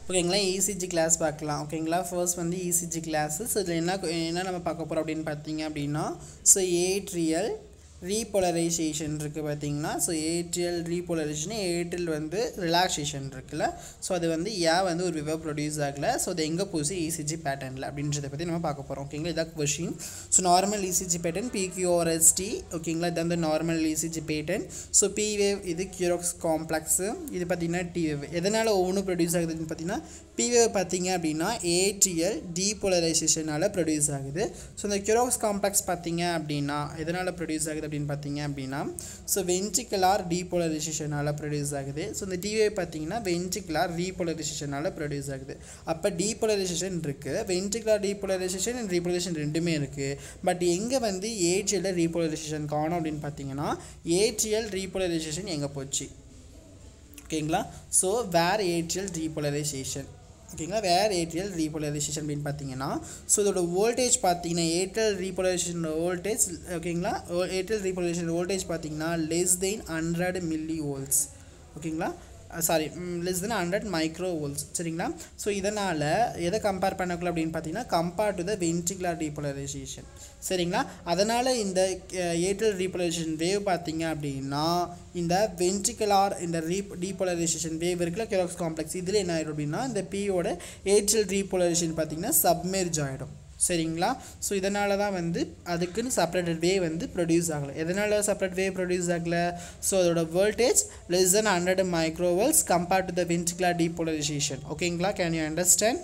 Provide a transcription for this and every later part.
ஓகேங்களா ECG class பார்க்கலாம் ஓகேங்களா ஃபர்ஸ்ட் வந்து இசிஜி கிளாஸு ஸோ இதில் என்ன என்ன நம்ம பார்க்க போகிறோம் அப்படின்னு பார்த்தீங்க அப்படின்னா ஸோ ஏட்ரியல் ரீபோலரைசேஷன் இருக்குது பார்த்தீங்கன்னா ஸோ ஏட்ரியல் ரீபோலரைசேஷன் ஏட்ரியல் வந்து ரிலாக்ஸேஷன் இருக்குல்ல ஸோ அது வந்து ஏன் வந்து ஒரு விவோ ப்ரொடியூஸ் ஆகலை ஸோ அது எங்கே போச்சு இசிஜி பேட்டர்னில் அப்படின்றத பற்றி நம்ம பார்க்க போகிறோம் ஓகேங்களா இதான் question so normal ECG pattern PQRST ஓகேங்களா இது வந்து normal ECG pattern so P wave இது கியூரோக்ஸ் காம்ப்ளெக்ஸு இது பார்த்திங்கன்னா டி வேவ் எதனால் ஒவ்வொன்றும் ப்ரொடியூஸ் ஆகுதுன்னு பார்த்தீங்கன்னா பி வேவ் பார்த்தீங்க அப்படின்னா ஏடிஎல் டீபோலரைசேஷனால் ப்ரொடியூஸ் ஆகுது ஸோ இந்த கியூரோக்ஸ் காம்ப்ளெக்ஸ் பார்த்தீங்க அப்படின்னா எதனால் ப்ரொடியூஸ் ஆகுது அப்படின்னு பார்த்தீங்க அப்படின்னா ஸோ வென்ட்ரிகுலார் டீபோலரைசேஷனால் ப்ரொடியூஸ் ஆகுது ஸோ இந்த டிவே பார்த்தீங்கன்னா வென்ட்ரிகுலார் ரீபோலரைசேஷனால் ப்ரொடியூஸ் ஆகுது அப்போ டீபோலரைசேஷன் இருக்குது வென்ட்ரிகுலார் டீபோலரைசேஷன் அண்ட் ரீபோலரைசேஷன் ரெண்டுமே இருக்குது பட் எங்கே வந்து ஏட்ரியலில் ரீபோலரைசேஷன் காணும் அப்படின்னு பார்த்தீங்கன்னா ஏட்ரியல் ரீபோலரைசேஷன் எங்கே போச்சு ஓகேங்களா ஸோ வேர் ஏட்ரியல் ரீபோலரைசேஷன் ஓகேங்களா வேர் ஏட்ரியல் ரீபோலரைசேஷன் அப்படின்னு பார்த்தீங்கன்னா ஸோ இதோட வோல்டேஜ் பார்த்தீங்கன்னா ஏர்டெல் ரீபோலரைசேஷன் வோல்டேஜ் ஓகேங்களா ஏர்டெல் ரீபோலரைசேஷன் வோல்டேஜ் பார்த்தீங்கன்னா less than hundred millivolts ஓகேங்களா sorry less than hundred microvolts சரிங்களா ஸோ இதனால் எதை கம்பேர் பண்ணக்குள்ள அப்படின்னு பார்த்தீங்கன்னா compare to the ventricular repolarisation சரிங்களா அதனால் இந்த ஏர்டெல் ரீபோலரைசேஷன் வேவ் பார்த்தீங்க அப்படின்னா இந்த வென்ட்ரிகுலார் இந்த ரீ டீபோலரைசேஷன் வேவ் இருக்குல்ல கெராக்ஸ் காம்ப்ளெக்ஸ் இதில் என்ன ஆகிடும் அப்படின்னா இந்த பியோட ஏர்டெல் ரீபோலரைசேஷன் பார்த்தீங்கன்னா சப்மெர்ஜ் ஆகிடும் சரிங்களா ஸோ இதனால தான் வந்து அதுக்குன்னு செப்பரேட்டட் வே வந்து ப்ரொடியூஸ் ஆகலை எதனால் செப்பரேட் வே ப்ரொடியூஸ் ஆகலை ஸோ அதோட voltage less than hundred microvolts compared to the ventricular depolarisation ஓகேங்களா கேன் யூ அண்டர்ஸ்டாண்ட்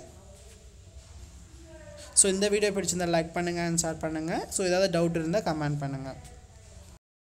ஸோ இந்த வீடியோ பிடிச்சிருந்தா லைக் பண்ணுங்கள் அண்ட் ஷேர் பண்ணுங்கள் ஸோ ஏதாவது டவுட் இருந்தால் கமெண்ட் பண்ணுங்கள்